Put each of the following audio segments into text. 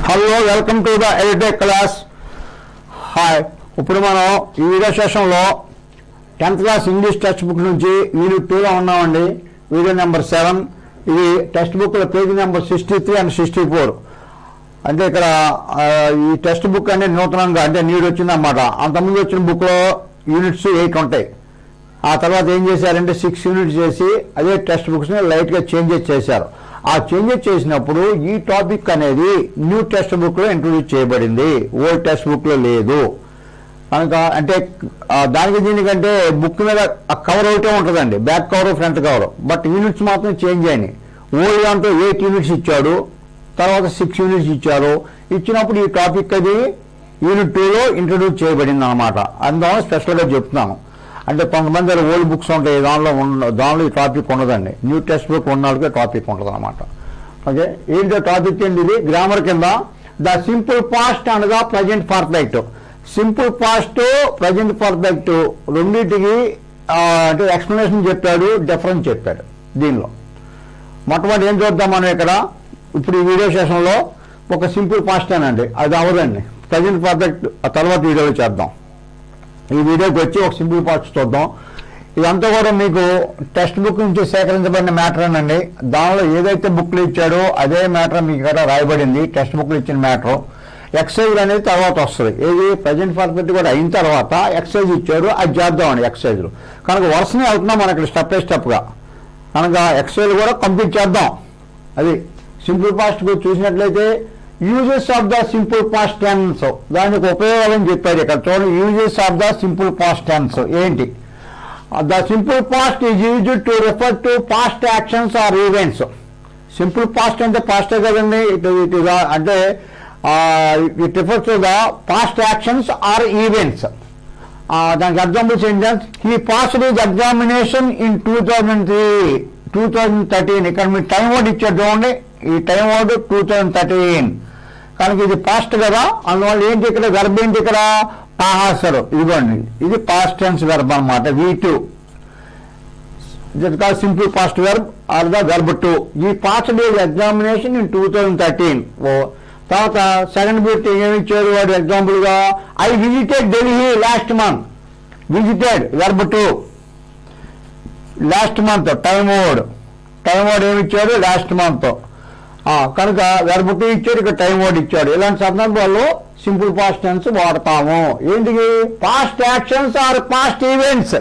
hello welcome to the ఎడిటే class hi ఇప్పుడు మనం ఈ వీడియో సెషన్లో tenth class English text book నుంచి యూనిట్ టూలో ఉన్నామండి వీడియో నెంబర్ సెవెన్ ఇది టెక్స్ట్ బుక్లో page number sixty three and sixty four అంటే ఇక్కడ ఆ, ఈ టెక్స్ట్ బుక్ అనేది నూతనంగా అంటే నీడు వచ్చిందన్నమాట అంతకుముందు వచ్చిన బుక్లో యూనిట్స్ ఎయిట్ ఉంటాయి ఆ తర్వాత ఏం చేశారంటే సిక్స్ యూనిట్స్ చేసి అదే టెక్స్ట్ బుక్స్ని లైట్గా చేంజెస్ చేశారు ఆ చేంజెస్ చేసినప్పుడు ఈ టాపిక్ అనేది న్యూ టెక్స్ట్ బుక్లో ఇంట్రొడ్యూస్ చేయబడింది ఓల్డ్ టెక్స్ట్ బుక్లో లేదు కనుక అంటే ఆ, దానికి దీనికంటే బుక్ మీద ఆ కవర్ ఒకటే ఉంటుందండి back cover front cover but units మాత్రం చేంజ్ అయినాయి ఓల్డ్ దాంట్లో ఎయిట్ యూనిట్స్ ఇచ్చాడు తర్వాత సిక్స్ యూనిట్స్ ఇచ్చారు ఇచ్చినప్పుడు ఈ టాపిక్ అది యూనిట్ టూలో ఇంట్రొడ్యూస్ చేయబడింది అనమాట అందువల్ల స్పెషల్గా చెప్తున్నాను అంటే కొంతమంది ఓల్డ్ బుక్స్ ఉంటాయి దానిలో ఉన్న దానిలో ఈ టాపిక్ ఉండదండి న్యూ టెక్స్ట్ బుక్ ఉన్న వాళ్ళకి టాపిక్ ఉంటుంది అనమాట ఓకే ఏంటో టాపిక్ ఏంటి ఇది గ్రామర్ కింద the simple past and the present perfect simple past present perfect రెండింటికి ఆ, అంటే ఎక్స్ప్లెనేషన్ చెప్పాడు డిఫరెన్స్ చెప్పాడు దీనిలో మొట్టమొదటి ఏం చూద్దాం మనం ఇక్కడ ఇప్పుడు ఈ వీడియో సెషన్లో ఒక సింపుల్ పాస్ట్ అనండి అది అవదండి ప్రజెంట్ పర్ఫెక్ట్ ఆ తర్వాత వీడియోలో చేద్దాం ఈ వీడియోకి వచ్చి ఒక సింపుల్ పాస్ట్ చూద్దాం ఇదంతా కూడా మీకు టెక్స్ట్ బుక్ నుంచి సేకరించబడిన మ్యాటర్ అండి దానిలో ఏదైతే బుక్లు ఇచ్చాడో అదే మ్యాటర్ మీకు ఇక్కడ రాయబడింది టెక్స్ట్ బుక్లు ఇచ్చిన మ్యాటర్ ఎక్సైజ్ అనేది తర్వాత వస్తుంది ఏది ప్రజెంట్ పర్ఫెక్ట్ కూడా అయిన తర్వాత ఎక్సైజ్ ఇచ్చాడు అది చేద్దామండి ఎక్సైజ్లు కనుక వరుసనే వెళ్తున్నాం మనం ఇక్కడ స్టెప్ బై స్టెప్గా కనుక ఎక్సైజ్ కూడా కంప్లీట్ చేద్దాం అది సింపుల్ పాస్ట్ చూసినట్లయితే uses of the simple past tense దానికి ఉపయోగాలని చెప్పారు ఇక్కడ చూడండి uses of the simple past tense ఏంటి the simple past is used to refer to past actions or events simple past అంటే పాస్టే కదండి ఇటు ఇటు అంటే it refer to the past actions or events దానికి ఎగ్జాంపుల్స్ ఏంటంటే ఈ passed his examination in two thousand three two thousand thirteen ఇక్కడ మీరు టైం వర్డ్ ఇచ్చారు చూడండి ఈ time word two thousand thirteen కనుక ఇది పాస్ట్ కదా అందువల్ల ఏంటి ఇక్కడ గర్భ ఏంటి ఇక్కడ పాహాసరు ఇదిగోండి ఇది పాస్ట్ టెన్స్ గర్భ అనమాట V two simple past verb or the గర్భ టూ ఈ passed his examination in two thousand thirteen ఓ తర్వాత సెకండ్ బిట్ ఏమి ఇచ్చారు వాడు ఎగ్జాంపుల్ గా I visited Delhi last month visited verb two last month time word time word ఏమి ఇచ్చాడు లాస్ట్ మంత్ కనుక వెర్బ్ టూ ఇచ్చాడు ఇక్కడ టైం వర్డ్ ఇచ్చాడు ఇలాంటి సందర్భాల్లో సింపుల్ పాస్ట్ టెన్స్ వాడతాము ఏంటికి past actions or past events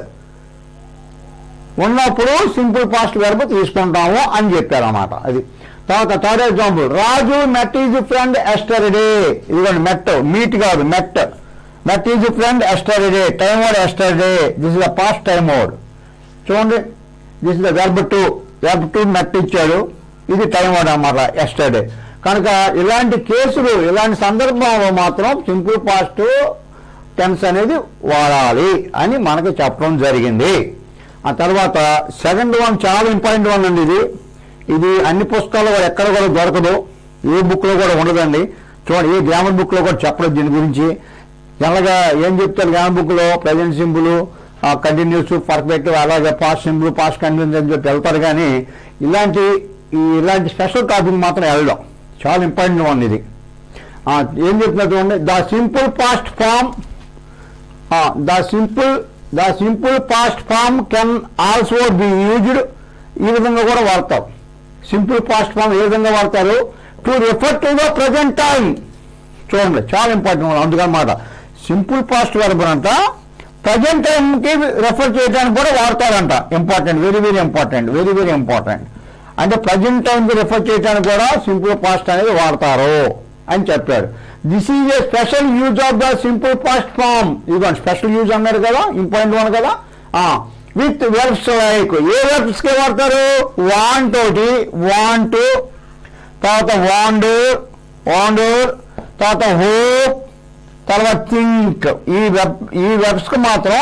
ఉన్నప్పుడు సింపుల్ పాస్ట్ వెర్బ్ తీసుకుంటాము అని చెప్పారు అన్నమాట అది తర్వాత third example Raju met his friend yesterday ఇదిగోండి మెట్ మీట్ కాదు met met his friend yesterday time word yesterday this is the past time word చూడండి this is the verb two verb two met ఇచ్చాడు ఇది టైం వర్డ్ అన్నమాట yesterday కనుక ఇలాంటి కేసులు ఇలాంటి సందర్భంలో మాత్రం సింపుల్ పాస్ట్ టెన్స్ అనేది వాడాలి అని మనకు చెప్పడం జరిగింది ఆ తర్వాత సెకండ్ వన్ చాలా ఇంపార్టెంట్ వన్ అండి ఇది ఇది అన్ని పుస్తకాల్లో కూడా ఎక్కడ కూడా దొరకదు ఏ బుక్లో కూడా ఉండదండి చూడండి ఏ గ్రామర్ బుక్లో కూడా చెప్పలేదు దీని గురించి జనరల్గా ఏం చెప్తారు గ్రామర్ బుక్లో ప్రజెంట్ సింబుల్ కంటిన్యూస్ పర్ఫెక్ట్ అలాగే పాస్ట్ సింబుల్ పాస్ట్ కంటిన్యూస్ అని చెప్పి వెళ్తారు కానీ ఇలాంటి ఈ ఇలాంటి స్పెషల్ టాపిక్ మాత్రం వెళ్ళడం చాలా ఇంపార్టెంట్ వన్ ఇది ఆ, ఏం చెప్తున్నారు చూడండి the simple past form the simple the simple past form can also be used ఈ విధంగా కూడా వాడతారు సింపుల్ పాస్ట్ ఫామ్ ఏ విధంగా వాడతారు to refer to the present time చూడండి చాలా ఇంపార్టెంట్ అందుకన్నమాట సింపుల్ పాస్ట్ వెర్బ్ అంట ప్రజెంట్ టైంకి రెఫర్ చేయడానికి కూడా వాడతారంట important very very important very very important అంటే ప్రజెంట్ టైంకి రెఫర్ చేయడానికి కూడా సింపుల్ పాస్ట్ అనేది వాడతారు అని చెప్పాడు this is a special use of the simple past form ఇదిగోండి స్పెషల్ యూజ్ అన్నారు కదా ఇంపార్టెంట్ వన్ కదా విత్ వెర్బ్స్ లైక్ ఏ వెర్బ్స్ కి వాడతారు వాంట్ తోటి వాంట్ తర్వాత వాండ్ వాండ్ తర్వాత హోప్ తర్వాత థింక్ ఈ వెబ్ ఈ వెబ్స్ కి మాత్రం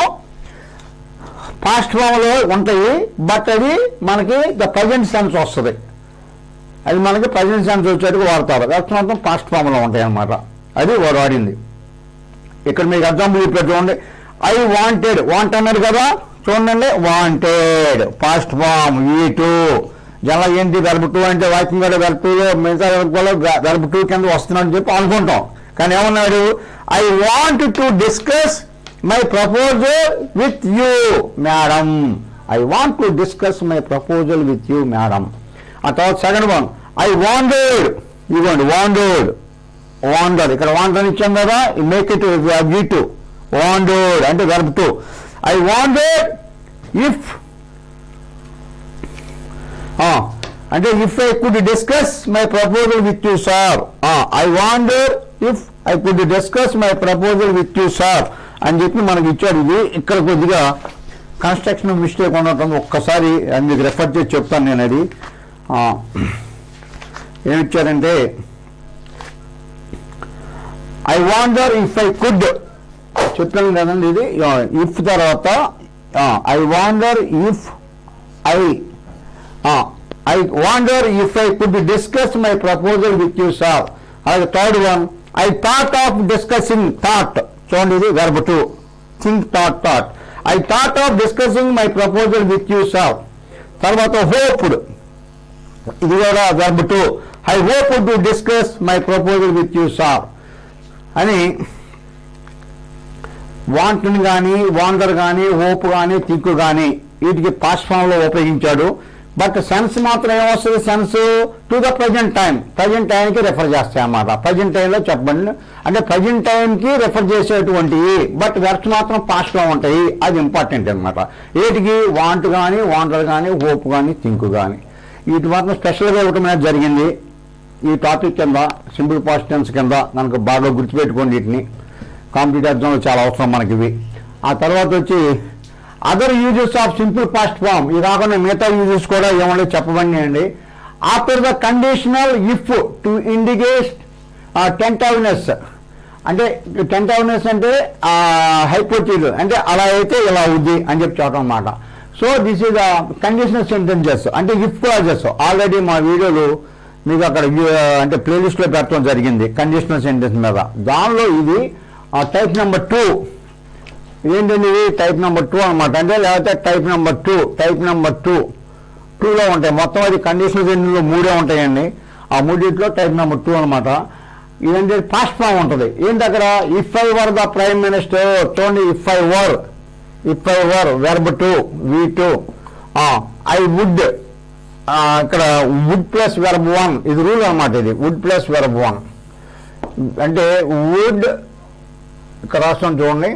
పాస్ట్ ఫామ్ లో ఉంటాయి బట్ అది మనకి ద ప్రజెంట్ సెన్స్ వస్తుంది అది మనకి ప్రజెంట్ సెన్స్ వచ్చేట్టుగా వాడతారు వెబ్స్ మాత్రం పాస్ట్ ఫామ్ లో ఉంటాయి అన్నమాట అది వాడు వాడింది ఇక్కడ మీకు ఎగ్జాంపుల్ చెప్పారు చూడండి ఐ వాంటెడ్ వాంట్ అన్నారు కదా చూడండి వాంటెడ్ పాస్ట్ ఫామ్ ఈ టూ జనరల్ ఏంటి వెరబ్ టూ అంటే వాక్యం కూడా వెరబ్ టూలో మిగతా కూడా వెరబ్ టూ కింద వస్తున్నాడు చెప్పి అనుకుంటాం కానీ ఏమన్నాడు I want to discuss my proposal with you madam I want to discuss my proposal with you madam ఆ తర్వాత సెకండ్ వన్ ఐ వాండెడ్ ఇదిగోండి వాండెడ్ వాండర్ ఇక్కడ వాండర్ ఇచ్చాం కదా make it V two wondered అంటే verb two I wondered if అంటే if I could discuss my proposal with you sir I wonder if I could discuss my proposal with you sir అని చెప్పి మనకి ఇచ్చాడు ఇది ఇక్కడ కొద్దిగా కన్స్ట్రక్షన్ మిస్టేక్ ఉండటం ఒక్కసారి అందుకు రెఫర్ చేసి చెప్తాను నేను అది ఆ, ఏమిచ్చారంటే I wonder if I could చెప్పాను కదండి ఇది ఇఫ్ తర్వాత I wonder if I I wonder if I could discuss my proposal with you sir అలాగే third one I thought of discussing thought చూడండి ఇది verb two think thought thought I thought of discussing my proposal with you sir తర్వాత hoped ఇది కూడా verb two I hope to discuss my proposal with you sir అని వాంట్ని కానీ వాండర్ కానీ hope కానీ think కానీ వీటికి పాస్ట్ ఫామ్ లో ఉపయోగించాడు బట్ సెన్స్ మాత్రం ఏమొస్తుంది sense to the present time present టైంకి రెఫర్ చేస్తాయి అన్నమాట ప్రజెంట్ టైంలో చెప్పండి అంటే ప్రజెంట్ టైంకి రెఫర్ చేసేటువంటివి బట్ వెర్బ్స్ మాత్రం పాస్ట్ లో ఉంటాయి అది ఇంపార్టెంట్ అన్నమాట వీటికి వాంట్ కానీ వాండర్ కానీ హోప్ కానీ థింక్ కానీ వీటి మాత్రం స్పెషల్గా ఇవ్వటం అనేది జరిగింది ఈ టాపిక్ కింద సింపుల్ పాస్ట్ టెన్స్ కింద మనకు బాగా గుర్తుపెట్టుకోండి వీటిని కాంపిటేటివ్ ఎగ్జామ్లో చాలా అవసరం మనకి ఇవి ఆ తర్వాత వచ్చి other uses of simple past form ఇది కాకుండా మిగతా యూజెస్ కూడా ఏమంటే చెప్పబండి అండి after the conditional if to indicate tentativeness అంటే టెంటవ్నెస్ అంటే హైపోటీల్ అంటే అలా అయితే ఇలా ఉంది అని చెప్పి చెప్పడం అన్నమాట so this is conditional sentences అంటే ఇఫ్ క్లాజెస్ ఆల్రెడీ మా వీడియోలు మీకు అక్కడ వ్యూ- అంటే ప్లేలిస్ట్ లో పెట్టడం జరిగింది కండిషనల్ సెంటెన్స్ మీద దానిలో ఇది టైప్ నెంబర్ టూ ఏంటండి ఇది టైప్ నెంబర్ టూ అనమాట అంటే లేకపోతే type number two type number two టూలో ఉంటాయి మొత్తం అది కండిషనల్ సెంటెన్స్లో మూడే ఉంటాయండి ఆ మూడింటిలో టైప్ నెంబర్ టూ అనమాట ఇదంటే ఫాస్ట్ ఫామ్ ఉంటుంది ఏంటి అక్కడ if I were the prime minister చూడండి if I were if I were verb two V two I would ఇక్కడ వుడ్ ప్లస్ వెర్బ్ వన్ ఇది రూల్ అనమాట ఇది వుడ్ ప్లస్ వెర్బ్ వన్ అంటే వుడ్ ఇక్కడ రాస్తాం చూడండి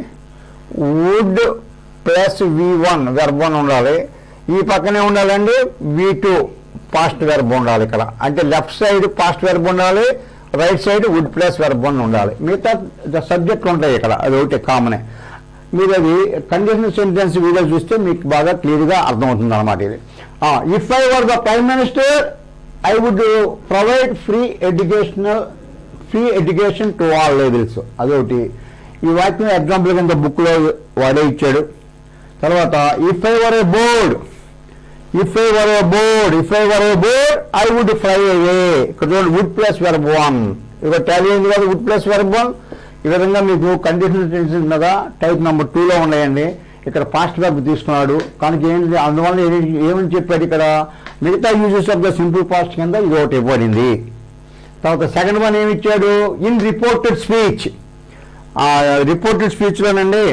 would plus V one verb one ఉండాలి ఈ పక్కనే ఉండాలండి వి టూ పాస్ట్ వెర్బ్ ఉండాలి ఇక్కడ అంటే లెఫ్ట్ సైడ్ పాస్ట్ వెర్బ్ ఉండాలి right side would plus verb one ఉండాలి మిగతా సబ్జెక్ట్లు ఉంటాయి ఇక్కడ అది ఒకటి కామనే మీరు అది కండిషనల్ సెంటెన్స్ వీడియో చూస్తే మీకు బాగా క్లియర్గా అర్థమవుతుంది అనమాట ఇది if I were the prime minister I would provide free educational free education to all levels అదొకటి ఈ వాక్యం ఎగ్జాంపుల్ కింద బుక్లో వాడే ఇచ్చాడు తర్వాత if I were a board if I were a board if I were a board I would fly away ఇక్కడ చూడండి వుడ్ ప్లస్ వెర్బ్ వన్ ఇక టాలీ అయింది కదా వుడ్ ప్లస్ వెర్బ్ వన్ ఈ విధంగా మీకు కండిషనల్ టెన్షన్ మీద టైప్ నెంబర్ టూలో ఉన్నాయండి ఇక్కడ ఫాస్ట్ వెర్బ్ తీసుకున్నాడు కనుక ఏంటి అందువల్ల ఏమి- ఏమని చెప్పాడు ఇక్కడ మిగతా uses of the simple past కింద ఇది ఒకటి ఇవ్వబడింది తర్వాత సెకండ్ వన్ ఏమి ఇచ్చాడు ఇన్ రిపోర్టెడ్ స్పీచ్ ఆ రిపోర్టెడ్ స్పీచ్లోనండి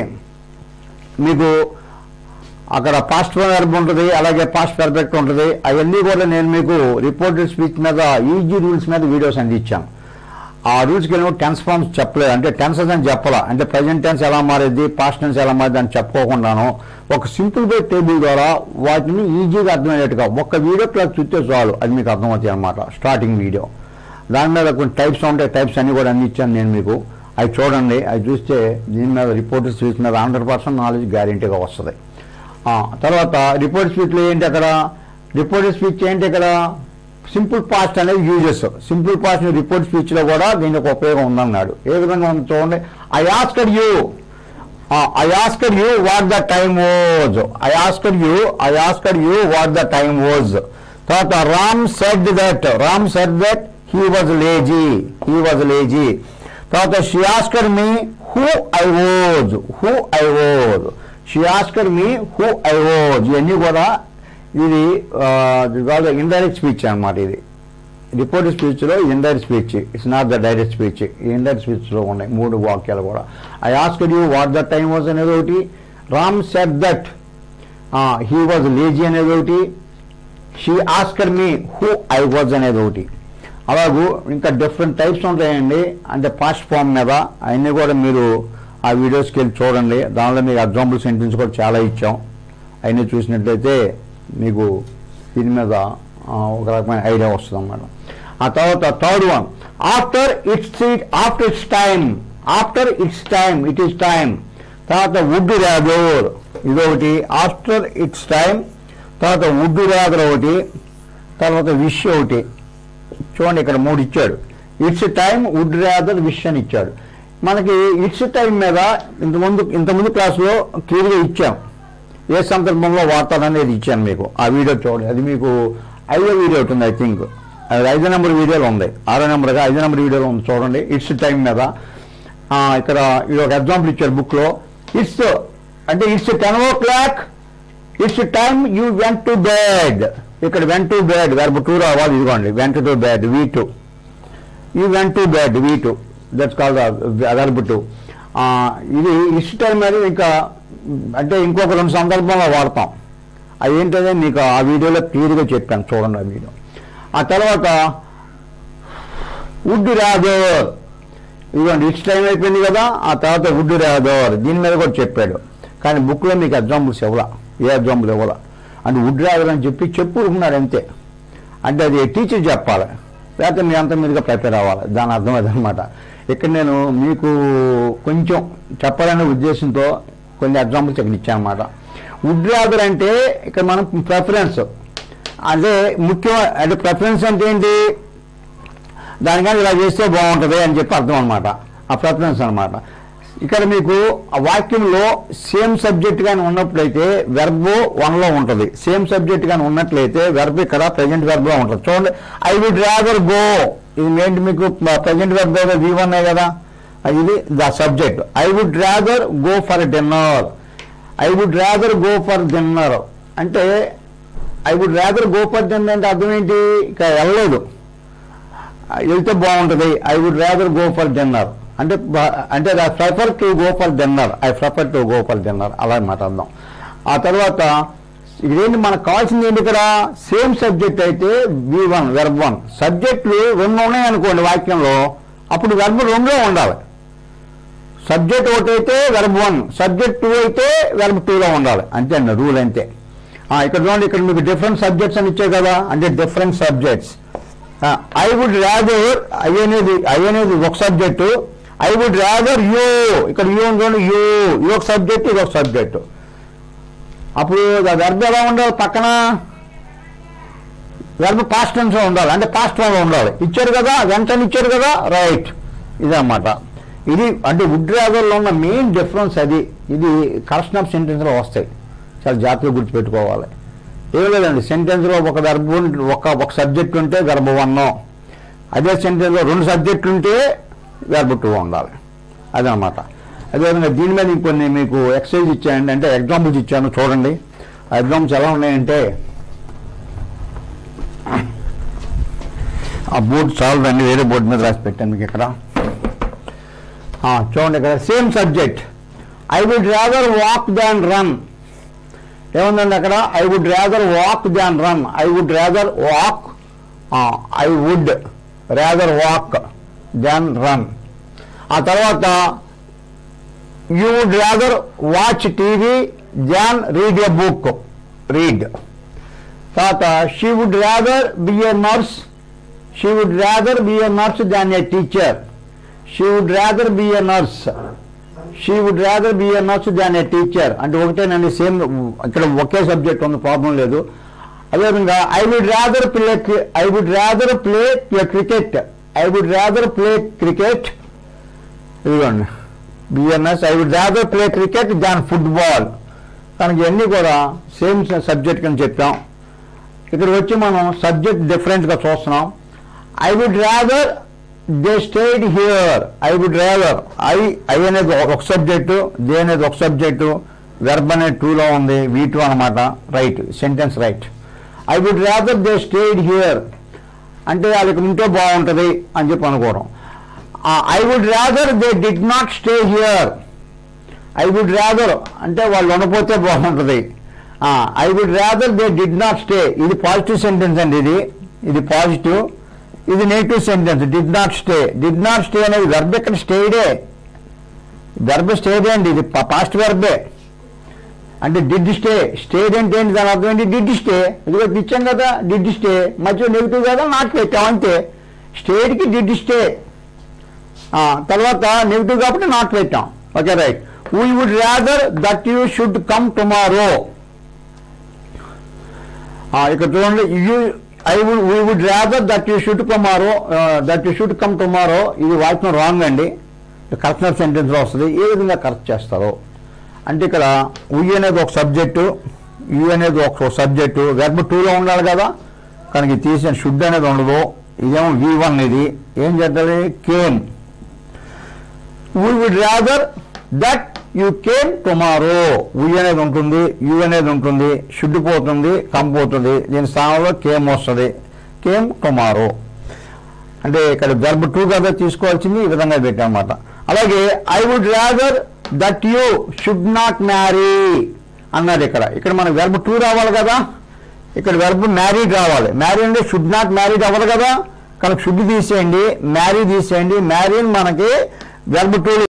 మీకు అక్కడ పాస్ట్ వెర్బ్ ఉంటుంది అలాగే పాస్ట్ పర్ఫెక్ట్ ఉంటుంది అవన్నీ కూడా నేను మీకు రిపోర్టెడ్ స్పీచ్ మీద ఈజీ రూల్స్ మీద వీడియోస్ అందించాను ఆ రూల్స్కి వెళ్ళి టెన్స్ ఫార్మ్స్ చెప్పలేదు అంటే టెన్సెస్ అని చెప్పాలా అంటే ప్రజెంట్ టెన్స్ ఎలా మారేది పాస్ట్ టెన్స్ ఎలా మారేది అని చెప్పుకోకుండాను ఒక సింపుల్ బై టేబుల్ ద్వారా వాటిని ఈజీగా అర్థమయ్యేట్టుగా ఒక్క వీడియో క్లాస్ చూస్తే చాలు అది మీకు అర్థమవుతాయి అనమాట స్టార్టింగ్ వీడియో దాని మీద కొన్ని టైప్స్ ఉంటాయి టైప్స్ అన్ని కూడా అందించాను నేను మీకు అవి చూడండి అవి చూస్తే దీని మీద రిపోర్ట్ స్పీచ్ మీద హండ్రెడ్ పర్సెంట్ నాలెడ్జ్ గ్యారంటీగా వస్తుంది ఆ, తర్వాత రిపోర్ట్ స్పీచ్లో ఏంటి అక్కడ రిపోర్ట్ స్పీచ్ ఏంటి ఇక్కడ సింపుల్ పాస్ట్ అనేది యూజెస్ సింపుల్ పాస్ట్ రిపోర్ట్ స్పీచ్లో కూడా దీనికి ఉపయోగం ఉందన్నాడు ఏ విధంగా ఉంది చూడండి I asked you I asked you what the time was I asked you I asked you what the time was తర్వాత Ram said that Ram said that he was lazy he was lazy తర్వాత she asked me who I was who I was she asked me who I was ఇవన్నీ కూడా ఇది indirect speech అన్నమాట ఇది report స్పీచ్లో indirect speech it's not the direct speech indirect స్పీచ్లో ఉన్నాయి మూడు వాక్యాలు కూడా I ask you what the time was అనేది ఒకటి Ram said that he was lazy అనేది ఒకటి she asked me who I was అనేది ఒకటి అలాగూ ఇంకా డిఫరెంట్ టైప్స్ ఉంటాయండి అంటే పాస్ట్ ఫామ్ మీద అవన్నీ కూడా మీరు ఆ వీడియోస్కి వెళ్ళి చూడండి దానిలో మీకు ఎగ్జాంపుల్ సెంటెన్స్ కూడా చాలా ఇచ్చాం అవన్నీ చూసినట్లయితే మీకు దీని మీద ఆ, ఒక రకమైన ఐడియా వస్తుంది అన్నమాట ఆ తర్వాత third one after it's after it's time after it's time it is time తర్వాత వుడ్ రాదోర్ ఇదొకటి ఆఫ్టర్ ఇట్స్ టైం తర్వాత వుడ్ రాదర్ ఒకటి తర్వాత విష్ ఒకటి చూడండి ఇక్కడ మూడు ఇచ్చాడు it's time would rather wish అని ఇచ్చాడు మనకి ఇట్స్ టైం మీద ఇంతకుముందు ఇంతకుముందు క్లాసులో క్లియర్గా ఇచ్చాం ఏ సందర్భంలో వాడతారనేది ఇచ్చాను మీకు ఆ వీడియో చూడండి అది మీకు ఐదో వీడియో ఉంటుంది ఐ థింక్ అది ఐదో నెంబర్ వీడియోలో ఉంది ఆరో నెంబర్గా ఐదో నెంబర్ వీడియోలో ఉంది చూడండి ఇట్స్ టైం మీద ఆ, ఇక్కడ ఇది ఒక ఎగ్జాంపుల్ ఇచ్చారు బుక్లో ఇట్స్ అంటే it's ten o'clock it's time you went to bed ఇక్కడ went to bed verb two రావాలి ఇదిగోండి went to bed V two you went to bed V two that's call verb two ఇది it's time అనేది ఇంకా అంటే ఇంకొక రెండు సందర్భంలో వాడతాం అది ఏంటంటే మీకు ఆ వీడియోలో క్లియర్గా చెప్పాను చూడండి ఆ వీడియో ఆ తర్వాత వుడ్ రాదోర్ ఇదిగోండి ఇట్స్ టైం అయిపోయింది కదా ఆ తర్వాత వుడ్ రాదోర్ దీని మీద కూడా చెప్పాడు కానీ బుక్లో మీకు ఎగ్జాంపుల్స్ ఇవ్వాల ఏ ఎగ్జాంపుల్ ఇవ్వాల అంటే వుడ్ రాదర్ అని చెప్పి చెప్పుకున్నాడు అంతే అంటే అది టీచర్ చెప్పాలి లేకపోతే మీ అంత మీదుగా ప్రిపేర్ అవ్వాలి దాని అర్థం అదనమాట ఇక్కడ నేను మీకు కొంచెం చెప్పాలనే ఉద్దేశంతో కొన్ని ఎగ్జాంపుల్స్ ఇక్కడ ఇచ్చాను అనమాట వుడ్ రాదర్ అంటే ఇక్కడ మనం ప్రిఫరెన్స్ అదే ముఖ్యం అంటే ప్రిఫరెన్స్ అంటే ఏంటి దానికని ఇలా చేస్తే బాగుంటుంది అని చెప్పి అర్థం అనమాట ఆ ప్రిఫరెన్స్ అనమాట ఇక్కడ మీకు ఆ వాక్యంలో సేమ్ సబ్జెక్ట్ కానీ ఉన్నప్పుడైతే వెర్బ్ వన్లో ఉంటుంది సేమ్ సబ్జెక్ట్ కానీ ఉన్నట్లయితే వెర్బ్ ఇక్కడ ప్రజెంట్ వెర్బ్లో ఉంటుంది చూడండి ఐ వుడ్ రాదర్ గో ఇది ఏంటి మీకు ప్రజెంట్ వెర్బ్ వి వన్ కదా ఇది the subject I would rather go for dinner I would rather go for dinner అంటే I would rather go for dinner అంటే అర్థం ఏంటి ఇక వెళ్ళలేదు వెళ్తే బాగుంటుంది I would rather go for dinner అంటే బ- అంటే I prefer to go for dinner I prefer to go for dinner అలా మాట్లాడదాం ఆ తర్వాత ఇదేంటి మనకు కావాల్సింది ఏంటి ఇక్కడ సేమ్ సబ్జెక్ట్ అయితే వి వన్ వెర్బ్ వన్ సబ్జెక్టులు రెండు ఉన్నాయి అనుకోండి వాక్యంలో అప్పుడు వెర్బ్ రెండో ఉండాలి సబ్జెక్ట్ ఒకటి అయితే వెర్బ్ వన్ సబ్జెక్ట్ టూ అయితే వెర్బ్ టూలో ఉండాలి అంతే అండి రూల్ అంతే ఆ, ఇక్కడ చూడండి ఇక్కడ మీకు డిఫరెంట్ సబ్జెక్ట్స్ అని ఇచ్చాయి కదా అంటే different subjects I would rather I అనేది ఐ అనేది ఒక subject I would rather you ఇక్కడ యూ చూడండి యూ ఇది ఒక సబ్జెక్ట్ ఇది ఒక సబ్జెక్టు అప్పుడు వెర్బ్ ఎలా ఉండాలి పక్కన వెర్బ్ పాస్ట్ టెన్స్లో ఉండాలి అంటే పాస్ట్ ఫామ్లో ఉండాలి ఇచ్చారు కదా వెంటనే ఇచ్చారు కదా రైట్ ఇదన్నమాట ఇది అంటే వుడ్ రాదర్లో ఉన్న మెయిన్ డిఫరెన్స్ అది ఇది కరెక్షన్ ఆఫ్ సెంటెన్స్లో వస్తాయి చాలా జాగ్రత్తగా గుర్తుపెట్టుకోవాలి ఏం లేదండి సెంటెన్స్లో ఒక వెర్బ్ ఉం- ఒక ఒక సబ్జెక్ట్ ఉంటే వెర్బ్ వన్ అదే సెంటెన్స్లో రెండు సబ్జెక్టులు ఉంటే వెర్బ్ టూ ఉండాలి అదనమాట అదేవిధంగా దీని మీద ఇంకొన్ని మీకు ఎక్సర్సైజ్ ఇచ్చాయండి అంటే ఎగ్జాంపుల్స్ ఇచ్చాను చూడండి ఆ ఎగ్జామ్స్ ఎలా ఉన్నాయంటే ఆ బోర్డు చాలదండి వేరే బోర్డు మీద రాసి పెట్టాను మీకు ఇక్కడ ఆ, చూడండి ఇక్కడ same subject I would rather walk than run ఏముందండి అక్కడ I would rather walk than run I would rather walk I would rather walk than run ఆ తర్వాత you would rather watch TV than read a book read తర్వాత she would rather be a nurse she would rather be a nurse than a teacher she would rather be a nurse she would rather be a nurse than a teacher అంటే ఒకటేనండి same ఇక్కడ ఒకే subject ఉంది problem లేదు అదేవిధంగా I would rather play I would rather play cricket I would rather play cricket ఇదిగోండి BNS I would rather play cricket than football తనకి ఇవన్నీ కూడా సేమ్ సబ్జెక్ట్ అని చెప్పాం ఇక్కడ వచ్చి మనం సబ్జెక్ట్ డిఫరెంట్గా చూస్తున్నాం I would rather they stayed here I would rather I I అనేది ఒక సబ్జెక్టు దే అనేది ఒక సబ్జెక్టు వెర్బ్ అనేది టూలో ఉంది వీ టూ అనమాట right sentence right I would rather they stayed here అంటే వాళ్ళకి ఉంటే బాగుంటుంది అని చెప్పి అనుకోవడం I would rather they did not stay here I would rather అంటే వాళ్ళు ఉండపోతే బాగుంటుంది I would rather they did not stay ఇది పాజిటివ్ సెంటెన్స్ అండి ఇది ఇది పాజిటివ్ ఇది negative sentence did not stay did not stay అనేది వెర్బ్ ఇక్కడ స్టేడే వెర్బ్ స్టేడే అండి ఇది పాస్ట్ వెర్బే అంటే డిడ్ స్టే స్టేడ్ అంటే ఏంటి దాని అర్థం ఏంటి డిడ్ స్టే ఇదిగో ఇచ్చాం కదా డిడ్ స్టే మధ్య నెగిటివ్ కదా నాట్ పెట్టాం అంతే స్టేట్కి డిడ్ స్టే తర్వాత నెగిటివ్ కాబట్టి నాట్ పెట్టాం okay right we would rather that you should come tomorrow ఇక్కడ చూడండి you I would we would rather that you should tomorrow that you should come tomorrow ఇది వాక్యం రాంగ్ అండి కరెక్షన్ సెంటెన్స్లో వస్తుంది ఏ విధంగా కరెక్ట్ చేస్తారో అంటే ఇక్కడ ఉయ్ అనేది ఒక సబ్జెక్టు యు అనేది ఒక సబ్జెక్టు వెర్బ్ టూలో ఉండాలి కదా కనుక ఇది తీసిన షుడ్ అనేది ఉండదు ఇదేమో వి వన్ ఇది ఏం చేద్దాలి came we would rather that you came tomorrow we అనేది ఉంటుంది యు అనేది ఉంటుంది షుడ్ పోతుంది కమ్ పోతుంది దీని స్థానంలో కేమ్ వస్తుంది కేమ్ టుమారో అంటే ఇక్కడ వెర్బ్ టూ కదా తీసుకోవాల్సింది ఈ విధంగా పెట్టామన్నమాట అలాగే I would rather that you should not marry అన్నారు ఇక్కడ ఇక్కడ మనకు వెర్బ్ టూ రావాలి కదా ఇక్కడ వెర్బ్ మ్యారీడ్ రావాలి మ్యారీ అంటే షుడ్ నాట్ మ్యారీడ్ అవ్వదు కదా కనుక షుడ్ తీసేయండి మ్యారీ తీసేయండి మ్యారీ మనకి వెర్బ్ టూ